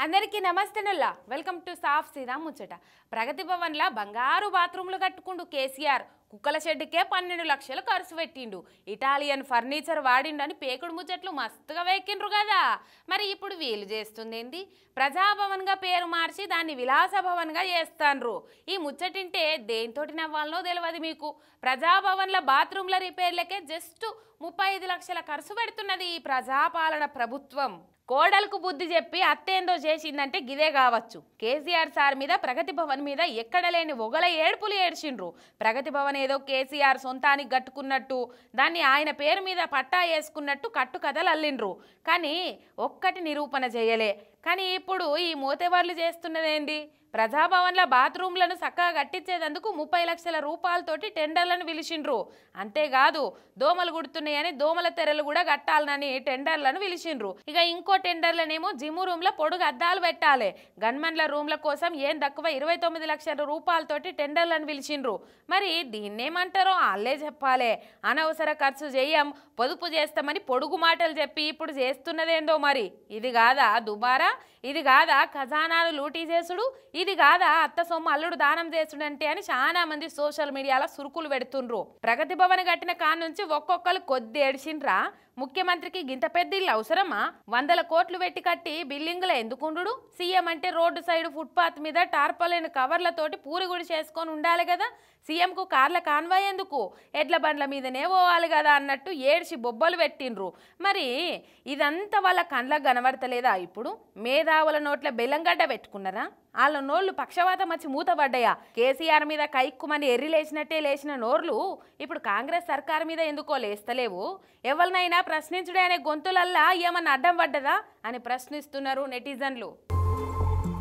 అందరికీ నమస్తేనుల్లా welcome to సాఫ్ సీదా ముచ్చట ప్రగతి భవన్లా బంగారు బాత్రూమ్లు కట్టుకుండు కేసీఆర్ కుక్కల షెడ్డుకే పన్నెండు లక్షలు ఖర్చు పెట్టిండు ఇటాలియన్ ఫర్నిచర్ వాడిండని పేకుడు ముచ్చట్లు మస్తుగా వేకిండ్రు కదా మరి ఇప్పుడు వీలు చేస్తుంది ఏంది ప్రజాభవన్గా పేరు మార్చి దాన్ని విలాస భవన్గా చేస్తాన్రు ఈ ముచ్చటింటే దేంతోటి నవ్వాలనో తెలియదు మీకు ప్రజాభవన్ల బాత్రూమ్ల రిపేర్లకే జస్ట్ ముప్పై ఐదు లక్షల ఖర్చు పెడుతున్నది ఈ ప్రజాపాలన ప్రభుత్వం కోడలకు బుద్ధి చెప్పి అత్తేందో చేసిందంటే గిదే కావచ్చు కేసీఆర్ సార్ మీద ప్రగతి భవన్ మీద ఎక్కడ లేని ఒగల ఏడుపులు ఏడ్చిండ్రు ప్రగతి భవన్ ఏదో కేసీఆర్ సొంతానికి కట్టుకున్నట్టు దాన్ని ఆయన పేరు మీద పట్టా వేసుకున్నట్టు కట్టు కథలు అల్లిండ్రు కానీ ఒక్కటి నిరూపణ చేయలే కానీ ఇప్పుడు ఈ మోతేవార్లు చేస్తున్నదేంది ప్రజాభవన్ల బాత్రూమ్లను చక్కగా కట్టించేందుకు ముప్పై లక్షల రూపాయలతోటి టెండర్లను పిలిచిండ్రు అంతేకాదు దోమలు గుడుతున్నాయని దోమల తెరలు కూడా కట్టాలని టెండర్లను పిలిచిండ్రు ఇక ఇంకో టెండర్లనేమో జిమ్ రూమ్ లో పొడుగు అద్దాలు పెట్టాలి గన్మన్ల రూమ్ల కోసం ఏం తక్కువ ఇరవై తొమ్మిది లక్షల రూపాయలతోటి టెండర్లను పిలిచిండ్రు మరి దీన్నేమంటారో వాళ్ళే చెప్పాలి అనవసర ఖర్చు చేయం పొదుపు చేస్తామని పొడుగు మాటలు చెప్పి ఇప్పుడు చేస్తున్నదేందో మరి ఇది కాదా దుబారా ఇది కాదా ఖజానాను లూటీ చేసుడు ఇది కాదా అత్త సొమ్ము అల్లుడు దానం చేసుడంటే అని చాలా మంది సోషల్ మీడియాలో సురుకులు పెడుతుండ్రు ప్రగతి భవన్ కట్టిన కాడ నుంచి ఒక్కొక్కరు కొద్ది ఏడిచిండ్రా ముఖ్యమంత్రికి గింత పెద్ద ఇల్లు అవసరమా వందల కోట్లు పెట్టి కట్టి బిల్డింగ్లో ఎందుకుండు సీఎం అంటే రోడ్డు సైడ్ ఫుట్పాత్ మీద టార్పలైన కవర్లతోటి పూరిగుడి చేసుకొని ఉండాలి కదా సీఎంకు కార్ల కాన్వాయ్ ఎందుకు ఎడ్ల బండ్ల మీదనే పోవాలి కదా అన్నట్టు ఏడ్చి బొబ్బలు పెట్టిండ్రు మరి ఇదంతా వాళ్ళ కండ్లకు కనబడతలేదా ఇప్పుడు మేధావుల నోట్ల బెల్లంగడ్డ పెట్టుకున్నారా వాళ్ళ నోళ్ళు పక్షవాతం వచ్చి మూతపడ్డాయా కేసీఆర్ మీద కైక్కుమని ఎర్రి లేచినట్టే లేచిన నోర్లు ఇప్పుడు కాంగ్రెస్ సర్కార్ మీద ఎందుకో లేస్తలేవు ఎవరినైనా ప్రశ్నించుడే అనే గొంతులల్లా ఏమన్నా అడ్డం పడ్డదా అని ప్రశ్నిస్తున్నారు నెటిజన్లు